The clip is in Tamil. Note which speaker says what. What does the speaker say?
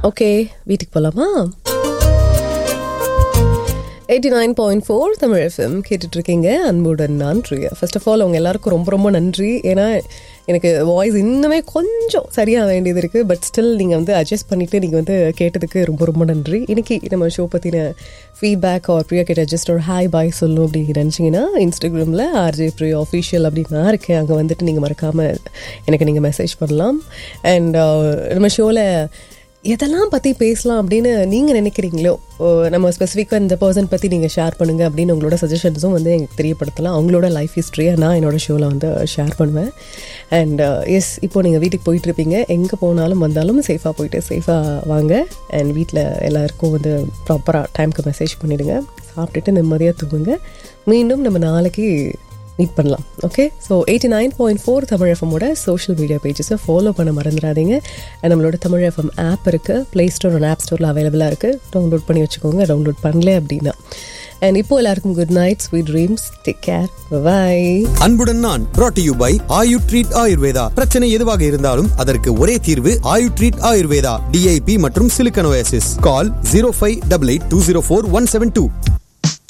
Speaker 1: ஓகே வீட்டுக்கு போகலாமா eighty nine point four Tamil F M கேட்டுட்ருக்கீங்க அன்புடன் நன்றி ஃபர்ஸ்ட் ஆஃப் ஆல் அவங்க எல்லாருக்கும் ரொம்ப ரொம்ப நன்றி ஏன்னா எனக்கு வாய்ஸ் இன்னுமே கொஞ்சம் சரியாக வேண்டியது இருக்குது பட் ஸ்டில் நீங்கள் வந்து அட்ஜஸ்ட் பண்ணிவிட்டு நீங்கள் வந்து கேட்டதுக்கு ரொம்ப ரொம்ப நன்றி இன்னைக்கு நம்ம ஷோ பற்றின ஃபீட்பேக் ஆர் பிரியா கிட்ட ஜஸ்ட் ஒரு ஹாய் பாய் சொல்லும் அப்படின்னு நினச்சிங்கன்னா இன்ஸ்டாகிராமில் ஆர்ஜே பிரியா அஃபீஷியல் அப்படின்னு நான் இருக்கேன் அங்கே வந்துட்டு நீங்கள் மறக்காமல் எனக்கு நீங்கள் மெசேஜ் பண்ணலாம் அண்ட் நம்ம ஷோவில் எதெல்லாம் பற்றி பேசலாம் அப்படின்னு நீங்கள் நினைக்கிறீங்களோ ஓ, நம்ம ஸ்பெசிஃபிக்காக இந்த பர்சன் பற்றி நீங்கள் ஷேர் பண்ணுங்கள் அப்படின்னு உங்களோட சஜஷன்ஸும் வந்து எனக்கு தெரியப்படுத்தலாம் அவங்களோட லைஃப் ஹிஸ்ட்ரியை நான் என்னோட ஷோவில் வந்து ஷேர் பண்ணுவேன் அண்ட் எஸ் இப்போ நீங்கள் வீட்டுக்கு போயிட்டு இருப்பீங்க எங்கே போனாலும் வந்தாலும் சேஃபாக போயிட்டு சேஃபாக வாங்க அண்ட் வீட்டில் எல்லாருக்கும் வந்து ப்ராப்பராக டைமுக்கு மெசேஜ் பண்ணிவிடுங்க சாப்பிட்டுட்டு நிம்மதியாக தூங்குங்க மீண்டும் நம்ம நாளைக்கு மீட் பண்ணலாம் okay so eighty nine point four Tamil எஃப்எம்மோட சோஷியல் மீடியா பேஜஸை ஃபாலோ பண்ண மறந்துடாதீங்க And நம்மளோட தமிழ் எஃப்எம் ஆப் இருக்குது ப்ளே ஸ்டோர் அண்ட் ஆப் ஸ்டோரில் அவைலபிளாக இருக்குது டவுன்லோட் பண்ணி வச்சுக்கோங்க டவுன்லோட் பண்ணல அப்படின்னா அண்ட் இப்போ எல்லாருக்கும் good night sweet dreams take care bye
Speaker 2: அன்புடன் நான் brought to you by Ayu treat Ayurveda பிரச்சனை எதுவாக இருந்தாலும் அதற்கு ஒரே தீர்வு ஆயு ட்ரீட் ஆயுர்வேதா டிஐபி மற்றும் சிலிக்கனோசிஸ் call zero five double eight two zero four one seven two